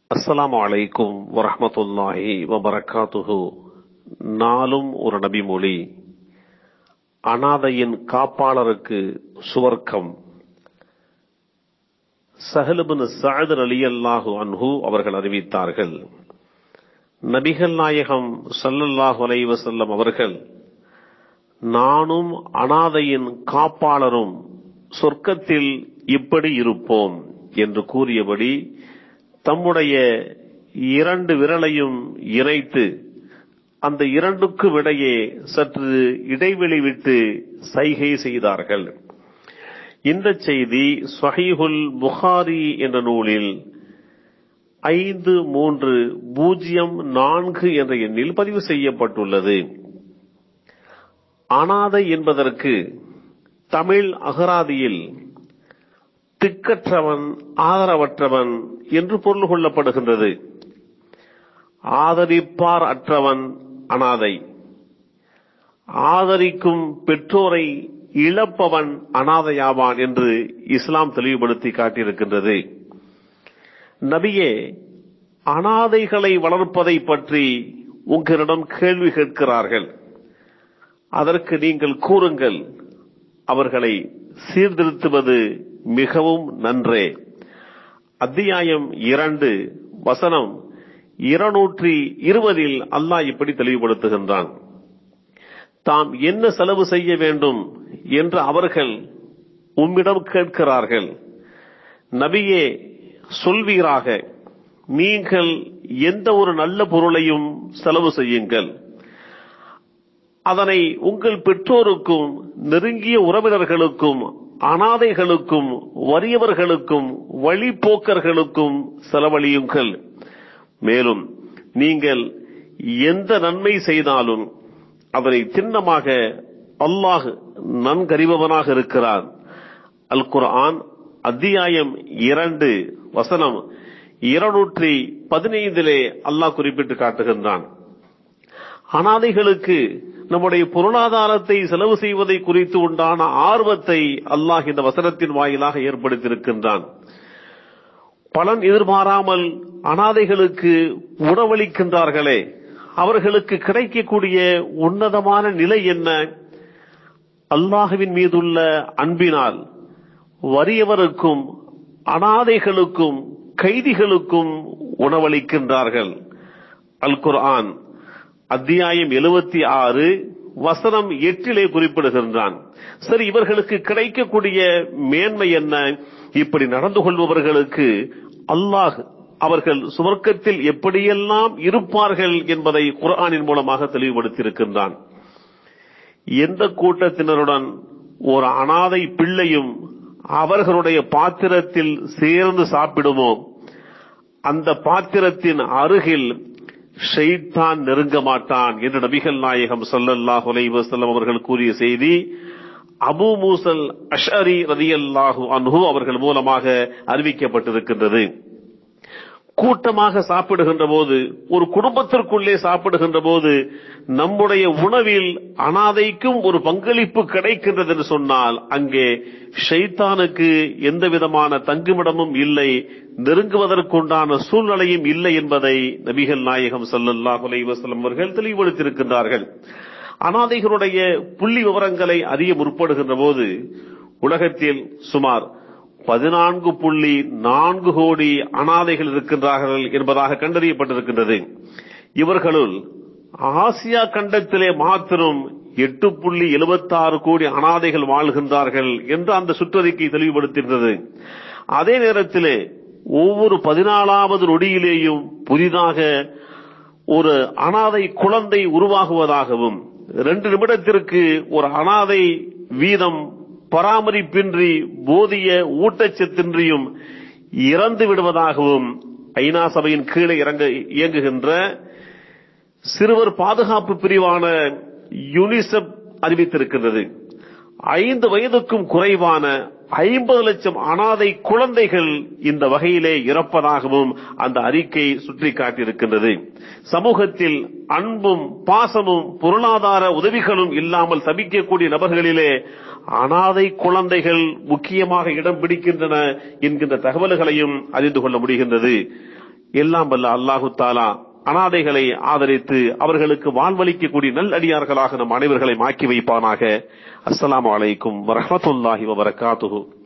அஸ்ஸலாமு அலைக்கும் வரஹ்மத்துல்லாஹி வபரகாத்துஹு நாளும் ஒரு நபிமொழி அனாதையின் காப்பாளருக்கு சுவர்க்கம் சஹலுபின் சஅத் ரலியல்லாஹு அன்ஹு அவர்கள் அறிவித்தார்கள் நபிகள் நாயகம் ஸல்லல்லாஹு அலைஹி வஸல்லம் அவர்கள் நானும் அனாதையின் காப்பாளரும் சொர்க்கத்தில் இப்படி இருப்போம் என்று கூறியபடி தம்முடைய இரண்டு விரலையும் இணைத்து அந்த இரண்டுக்கும் இடையே சற்று இடைவெளி விட்டு சைகை செய்தார்கள் இந்த செய்தி ஸ்வஹீஹுல் புகாரி என்ற நூலில் ஐந்து மூன்று பூஜ்ஜியம் நான்கு என்ற எண்ணில் பதிவு செய்யப்பட்டுள்ளது அனாதை என்பதற்கு தமிழ் அகராதியில் திக்கற்றவன் ஆதரவற்றவன் என்று பொருள் கொள்ளப்படுகின்றது ஆதரிப்பார் அற்றவன் அனாதை ஆதரிக்கும் பெற்றோரை இழப்பவன் அனாதையாவான் என்று இஸ்லாம் தெளிவுபடுத்தி காட்டியிருக்கின்றது நபியே அனாதைகளை வளர்ப்பதை பற்றி உங்களிடம் கேள்வி கேட்கிறார்கள் அதற்கு நீங்கள் கூறுங்கள் அவர்களை சீர்திருத்துவது மிகவும் நன்றே அத்தியாயம் இரண்டு வசனம் இருநூற்றி இருபதில் அல்லாஹ் இப்படி தெளிவுபடுத்துகின்றான் தாம் என்ன செலவு செய்ய வேண்டும் என்று அவர்கள் உம்மிடம் கேட்கிறார்கள் நபியே சொல்வீராக நீங்கள் எந்த ஒரு நல்ல பொருளையும் செலவு செய்யுங்கள் அதனை உங்கள் பெற்றோருக்கும் நெருங்கிய உறவினர்களுக்கும் அனாதைகளுக்கும் வறியவர்களுக்கும் வழிபோக்கர்களுக்கும் செலவழியுங்கள் மேலும் நீங்கள் எந்த நன்மை செய்தாலும் அதனை சின்னமாக அல்லாஹ் நன்கறிபவனாக இருக்கிறான் அல் குர்ஆன் அத்தியாயம் இரண்டு வசனம் இருநூற்றி பதினைந்திலே அல்லாஹ் குறிப்பிட்டு காட்டுகின்றான் அனாதைகளுக்கு நம்முடைய பொருளாதாரத்தை செலவு செய்வதை குறித்து உண்டான ஆர்வத்தை அல்லாஹ் இந்த வசனத்தின் வாயிலாக ஏற்படுத்தியிருக்கின்றான் பலன் எதிர்பாராமல் அனாதைகளுக்கு உணவளிக்கின்றார்களே அவர்களுக்கு கிடைக்கக்கூடிய உன்னதமான நிலை என்ன அல்லாஹுவின் மீதுள்ள அன்பினால் வறியவருக்கும் அனாதைகளுக்கும் கைதிகளுக்கும் உணவளிக்கின்றார்கள் அல் குர்ஆன் அத்தியாயம் எழுபத்தி ஆறு வசனம் எட்டிலே குறிப்பிடுகின்றான் சரி இவர்களுக்கு கிடைக்கக்கூடிய மேன்மை என்ன இப்படி நடந்து கொள்பவர்களுக்கு அல்லாஹ் அவர்கள் சுவர்க்கத்தில் எப்படியெல்லாம் இருப்பார்கள் என்பதை குர்ஆனின் மூலமாக தெளிவுபடுத்தியிருக்கின்றான் எந்த கூட்டத்தினருடன் ஒரு அனாதை பிள்ளையும் அவர்களுடைய பாத்திரத்தில் சேர்ந்து சாப்பிடுமோ அந்த பாத்திரத்தின் அருகில் ஷெய்தான் நெருங்க மாட்டான் என்று நபிகள் நாயகம் சல்லல்லாஹு அலைஹி வஸல்லம் அவர்கள் கூறிய செய்தி அபு மூசல் அஷரி ரதியல்லாஹு அன்ஹு அவர்கள் மூலமாக அறிவிக்கப்பட்டிருக்கின்றது கூட்டமாக சாப்பிடுகின்ற போது ஒரு குடும்பத்திற்குள்ளே சாப்பிடுகின்ற போது நம்முடைய உணவில் அனாதைக்கும் ஒரு பங்களிப்பு கிடைக்கின்றது என்று சொன்னால் அங்கே ஷைத்தானுக்கு எந்த விதமான தங்குமிடமும் இல்லை நெருங்குவதற்குண்டான சூழ்நிலையும் இல்லை என்பதை நபிகள் நாயகம் சல்லல்லாஹு அலைஹி வஸல்லம் அவர்கள் தெளிவுபடுத்தியிருக்கின்றார்கள் அனாதைகளுடைய புள்ளி விவரங்களை அறிய முற்படுகின்ற போது உலகத்தில் சுமார் பதினான்கு புள்ளி நான்கு கோடி அனாதைகள் இருக்கின்றார்கள் என்பதாக கண்டறியப்பட்டிருக்கின்றது இவர்களுள் ஆசியா கண்டத்திலே மாத்திரம் எட்டு புள்ளி எழுபத்தி ஆறு கோடி அனாதைகள் வாழ்கின்றார்கள் என்று அந்த சுற்றறிக்கை தெளிவுபடுத்துகின்றது அதே நேரத்திலே ஒவ்வொரு பதினாலாவது நொடியிலேயும் புதிதாக ஒரு அனாதை குழந்தை உருவாகுவதாகவும் ரெண்டு நிமிடத்திற்கு ஒரு அனாதை வீதம் பராமரிப்பின்றி போதிய ஊட்டச்சத்தின்றியும் இறந்து விடுவதாகவும் ஐநா சபையின் கீழே இறங்க இயங்குகின்ற சிறுவர் பாதுகாப்பு பிரிவான யுனிசெப் அறிவித்திருக்கின்றது ஐந்து வயதுக்கும் குறைவான ஐம்பது லட்சம் அனாதை குழந்தைகள் இந்த வகையிலே இறப்பதாகவும் அந்த அறிக்கை சுட்டிக்காட்டியிருக்கின்றது சமூகத்தில் அன்பும் பாசமும் பொருளாதார உதவிகளும் இல்லாமல் தவிக்கக்கூடிய நபர்களிலே அனாதை குழந்தைகள் முக்கியமாக இடம் பிடிக்கின்றன என்கின்ற தகவல்களையும் அறிந்து கொள்ள முடிகின்றது எல்லாம் வல்ல அல்லாஹு தாலா அனாதைகளை ஆதரித்து அவர்களுக்கு வாழ்வளிக்கக்கூடிய நல் அடியார்களாக நம் அனைவர்களை மாக்கி வைப்பானாக அஸ்ஸலாமு அலைக்கும் வரஹ்மத்துல்லாஹி வபரகாத்துஹு